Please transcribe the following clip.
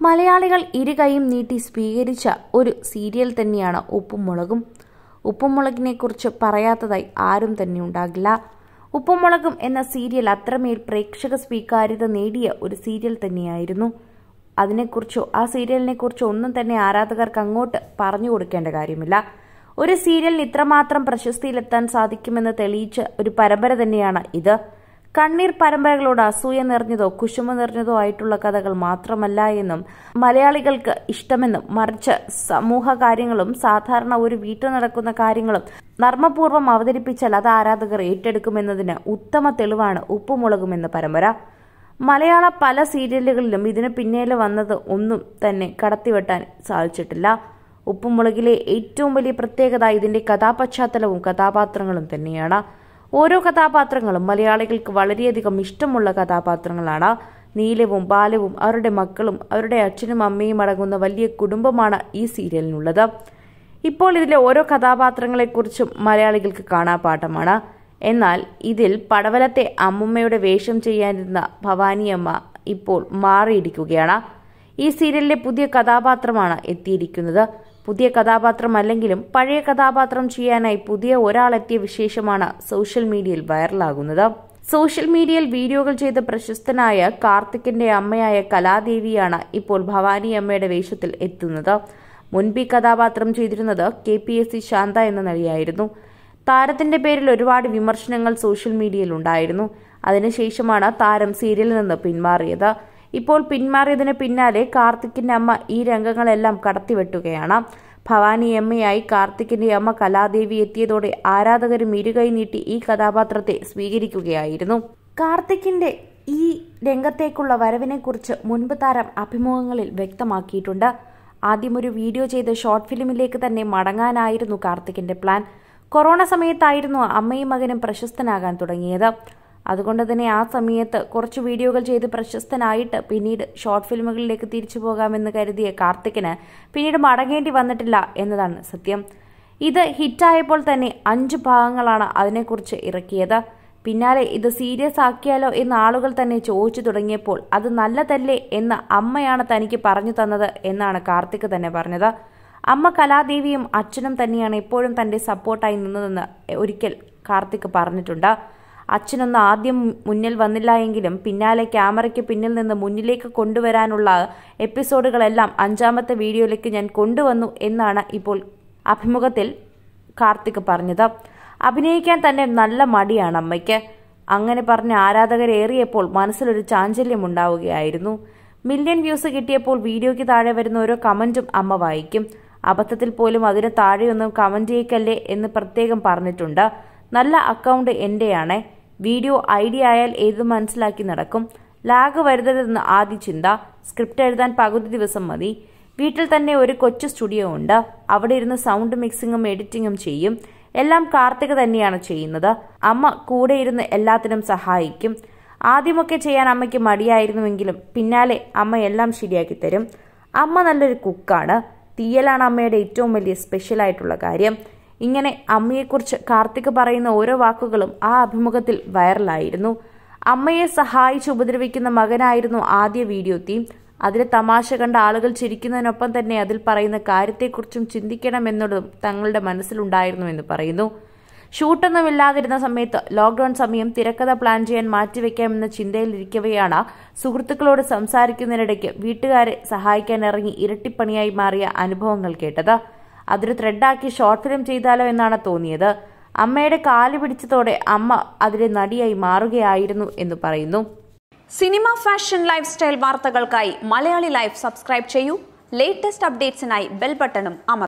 മലയാളികൾ ഇരുകൈയും നീട്ടി സ്വീകരിച്ച ഒരു സീരിയൽ തന്നെയാണ് ഉപ്പും മുളകും ഉപ്പും മുളകിനെ കുറിച്ച് പറയാത്തതായി ആരും തന്നെ ഉണ്ടാകില്ല ഉപ്പും മുളകും എന്ന സീരിയൽ അത്രമേൽ പ്രേക്ഷക സ്വീകാര്യത നേടിയ ഒരു സീരിയൽ തന്നെയായിരുന്നു അതിനെക്കുറിച്ചോ ആ സീരിയലിനെ കുറിച്ചോ ഒന്നും തന്നെ ആരാധകർക്ക് അങ്ങോട്ട് പറഞ്ഞു കൊടുക്കേണ്ട കാര്യമില്ല ഒരു സീരിയലിന് ഇത്രമാത്രം പ്രശസ്തിയിലെത്താൻ സാധിക്കുമെന്ന് തെളിയിച്ച ഒരു പരമ്പര തന്നെയാണ് ഇത് കണ്ണീർ പരമ്പരകളോട് അസൂയ നിറഞ്ഞതോ കുശുമ നിറഞ്ഞതോ ആയിട്ടുള്ള കഥകൾ മാത്രമല്ല എന്നും മലയാളികൾക്ക് ഇഷ്ടമെന്നും മറിച്ച് സമൂഹ കാര്യങ്ങളും സാധാരണ ഒരു വീട്ടിൽ നടക്കുന്ന കാര്യങ്ങളും നർമ്മപൂർവ്വം അവതരിപ്പിച്ചാൽ അത് ആരാധകർ ഏറ്റെടുക്കുമെന്നതിന് ഉത്തമ തെളിവാണ് ഉപ്പുമുളകും എന്ന പരമ്പര മലയാള പല സീരിയലുകളിലും ഇതിന് പിന്നാലെ വന്നത് ഒന്നും തന്നെ കടത്തിവെട്ടാൻ സാധിച്ചിട്ടില്ല ഉപ്പുമുളകിലെ ഏറ്റവും വലിയ പ്രത്യേകത ഇതിന്റെ കഥാപശ്ചാത്തലവും കഥാപാത്രങ്ങളും തന്നെയാണ് ഓരോ കഥാപാത്രങ്ങളും മലയാളികൾക്ക് വളരെയധികം ഇഷ്ടമുള്ള കഥാപാത്രങ്ങളാണ് നീലവും ബാലവും അവരുടെ മക്കളും അവരുടെ അച്ഛനും അമ്മയും അടങ്ങുന്ന വലിയ കുടുംബമാണ് ഈ സീരിയലിനുള്ളത് ഇപ്പോൾ ഇതിലെ ഓരോ കഥാപാത്രങ്ങളെക്കുറിച്ചും മലയാളികൾക്ക് കാണാപാഠമാണ് എന്നാൽ ഇതിൽ പടവലത്തെ അമ്മുമ്മയുടെ വേഷം ചെയ്യാനിരുന്ന ഭവാനിയമ്മ ഇപ്പോൾ മാറിയിരിക്കുകയാണ് ഈ സീരിയലിലെ പുതിയ കഥാപാത്രമാണ് എത്തിയിരിക്കുന്നത് പുതിയ കഥാപാത്രമല്ലെങ്കിലും പഴയ കഥാപാത്രം ചെയ്യാനായി പുതിയ ഒരാളെത്തിയ വിശേഷമാണ് സോഷ്യൽ മീഡിയയിൽ വൈറലാകുന്നത് സോഷ്യൽ മീഡിയയിൽ വീഡിയോകൾ ചെയ്ത് പ്രശസ്തനായ കാർത്തിക്കിന്റെ അമ്മയായ കലാദേവിയാണ് ഇപ്പോൾ ഭവാനി അമ്മയുടെ വേഷത്തിൽ എത്തുന്നത് മുൻപ് ഈ കഥാപാത്രം ചെയ്തിരുന്നത് K P S C Shantha എന്ന നടിയായിരുന്നു താരത്തിന്റെ പേരിൽ ഒരുപാട് വിമർശനങ്ങൾ സോഷ്യൽ മീഡിയയിൽ ഉണ്ടായിരുന്നു അതിനുശേഷമാണ് താരം സീരിയലിൽ നിന്ന് പിന്മാറിയത് ഇപ്പോൾ പിന്മാറിയതിന് പിന്നാലെ കാർത്തിക്കിന്റെ അമ്മ ഈ രംഗങ്ങളെല്ലാം കടത്തിവെട്ടുകയാണ് ഭവാനി അമ്മയായി കാർത്തിക്കിന്റെ അമ്മ കലാദേവി എത്തിയതോടെ ആരാധകരും ഇരുകൈ നീട്ടി ഈ കഥാപാത്രത്തെ സ്വീകരിക്കുകയായിരുന്നു കാർത്തിക്കിന്റെ ഈ രംഗത്തേക്കുള്ള വരവിനെക്കുറിച്ച് മുൻപ് താരം അഭിമുഖങ്ങളിൽ വ്യക്തമാക്കിയിട്ടുണ്ട് ആദ്യം ഒരു വീഡിയോ ചെയ്ത് ഷോർട്ട് ഫിലിമിലേക്ക് തന്നെ മടങ്ങാനായിരുന്നു കാർത്തിക്കിന്റെ പ്ലാൻ കൊറോണ സമയത്തായിരുന്നു അമ്മയും മകനും പ്രശസ്തനാകാൻ തുടങ്ങിയത് അതുകൊണ്ട് തന്നെ ആ സമയത്ത് കുറച്ച് വീഡിയോകൾ ചെയ്ത് പ്രശസ്തനായിട്ട് പിന്നീട് ഷോർട്ട് ഫിലിമുകളിലേക്ക് തിരിച്ചു പോകാമെന്ന് കരുതിയ കാർത്തിക്കിന് പിന്നീട് മടങ്ങേണ്ടി വന്നിട്ടില്ല എന്നതാണ് സത്യം ഇത് ഹിറ്റായപ്പോൾ തന്നെ അഞ്ച് ഭാഗങ്ങളാണ് അതിനെക്കുറിച്ച് ഇറക്കിയത് പിന്നാലെ ഇത് സീരിയസ് ആക്കിയാലോ എന്ന് ആളുകൾ തന്നെ ചോദിച്ചു തുടങ്ങിയപ്പോൾ അത് നല്ലതല്ലേ എന്ന് അമ്മയാണ് തനിക്ക് പറഞ്ഞു തന്നത് എന്നാണ് കാർത്തിക് തന്നെ പറഞ്ഞത് അമ്മ കലാദേവിയും അച്ഛനും തന്നെയാണ് എപ്പോഴും തന്റെ സപ്പോർട്ടായി നിന്നതെന്ന് ഒരിക്കൽ കാർത്തിക് പറഞ്ഞിട്ടുണ്ട് അച്ഛനൊന്ന് ആദ്യം മുന്നിൽ വന്നില്ല എങ്കിലും പിന്നാലെ ക്യാമറയ്ക്ക് പിന്നിൽ നിന്ന് മുന്നിലേക്ക് കൊണ്ടുവരാനുള്ള എപ്പിസോഡുകളെല്ലാം അഞ്ചാമത്തെ വീഡിയോയിലേക്ക് ഞാൻ കൊണ്ടുവന്നു എന്നാണ് ഇപ്പോൾ അഭിമുഖത്തിൽ കാർത്തിക് പറഞ്ഞത് അഭിനയിക്കാൻ തന്നെ നല്ല മടിയാണ് അമ്മയ്ക്ക് അങ്ങനെ പറഞ്ഞ ആരാധകരേറിയപ്പോൾ മനസ്സിലൊരു ചാഞ്ചല്യം ഉണ്ടാവുകയായിരുന്നു മില്യൺ വ്യൂസ് കിട്ടിയപ്പോൾ വീഡിയോയ്ക്ക് താഴെ വരുന്ന ഓരോ കമന്റും അമ്മ വായിക്കും അബദ്ധത്തിൽ പോലും അതിന് താഴെയൊന്നും കമന്റ് ചെയ്യിക്കല്ലേ എന്ന് പ്രത്യേകം പറഞ്ഞിട്ടുണ്ട് നല്ല അക്കൗണ്ട് എന്റെയാണേ വീഡിയോ ഐഡിയ ആയാൽ ഏത് മനസ്സിലാക്കി നടക്കും ലാഗ് വരുതരുതെന്ന് ആദ്യ ചിന്ത സ്ക്രിപ്റ്റ് എഴുതാൻ പകുതി ദിവസം മതി വീട്ടിൽ തന്നെ ഒരു കൊച്ചു സ്റ്റുഡിയോ ഉണ്ട് അവിടെ ഇരുന്ന് സൗണ്ട് മിക്സിങ്ങും എഡിറ്റിങ്ങും ചെയ്യും എല്ലാം കാർത്തിക തന്നെയാണ് ചെയ്യുന്നത് അമ്മ കൂടെ ഇരുന്ന് എല്ലാത്തിനും സഹായിക്കും ആദ്യമൊക്കെ ചെയ്യാൻ അമ്മയ്ക്ക് മടിയായിരുന്നുവെങ്കിലും പിന്നാലെ അമ്മ എല്ലാം ശരിയാക്കി തരും അമ്മ നല്ലൊരു കുക്കാണ് തീയലാണ് അമ്മയുടെ ഏറ്റവും വലിയ സ്പെഷ്യൽ ആയിട്ടുള്ള കാര്യം ഇങ്ങനെ അമ്മയെക്കുറിച്ച് കാർത്തിക് പറയുന്ന ഓരോ വാക്കുകളും ആ അഭിമുഖത്തിൽ വൈറലായിരുന്നു അമ്മയെ സഹായിച്ച് ഉപദ്രവിക്കുന്ന മകനായിരുന്നു ആദ്യ വീഡിയോ തീം അതിലെ തമാശ കണ്ട ആളുകൾ ചിരിക്കുന്നതിനൊപ്പം തന്നെ അതിൽ പറയുന്ന കാര്യത്തെക്കുറിച്ചും ചിന്തിക്കണമെന്നതും തങ്ങളുടെ മനസ്സിലുണ്ടായിരുന്നു എന്ന് പറയുന്നു ഷൂട്ടൊന്നും ഇല്ലാതിരുന്ന സമയത്ത് ലോക്ക്ഡൌൺ സമയം തിരക്കഥ പ്ലാൻ ചെയ്യാൻ മാറ്റിവെക്കാമെന്ന ചിന്തയിലിരിക്കവെയാണ് സുഹൃത്തുക്കളോട് സംസാരിക്കുന്നതിനിടയ്ക്ക് വീട്ടുകാരെ സഹായിക്കാൻ ഇറങ്ങി ഇരട്ടിപ്പണിയായി മാറിയ അനുഭവങ്ങൾ കേട്ടത് അതൊരു ത്രെഡാക്കി ഷോർട്ട് ഫിലിം ചെയ്താലോ എന്നാണ് തോന്നിയത് അമ്മയുടെ കാല് പിടിച്ചതോടെ അമ്മ അതിലെ നടിയായി മാറുകയായിരുന്നു എന്ന് പറയുന്നു സിനിമ ഫാഷൻ ലൈഫ് സ്റ്റൈൽ വാർത്തകൾക്കായി മലയാളി ലൈഫ് സബ്സ്ക്രൈബ് ചെയ്യൂ ലേറ്റസ്റ്റ് അപ്ഡേറ്റ്സിനായി ബെൽ ബട്ടണും അമർ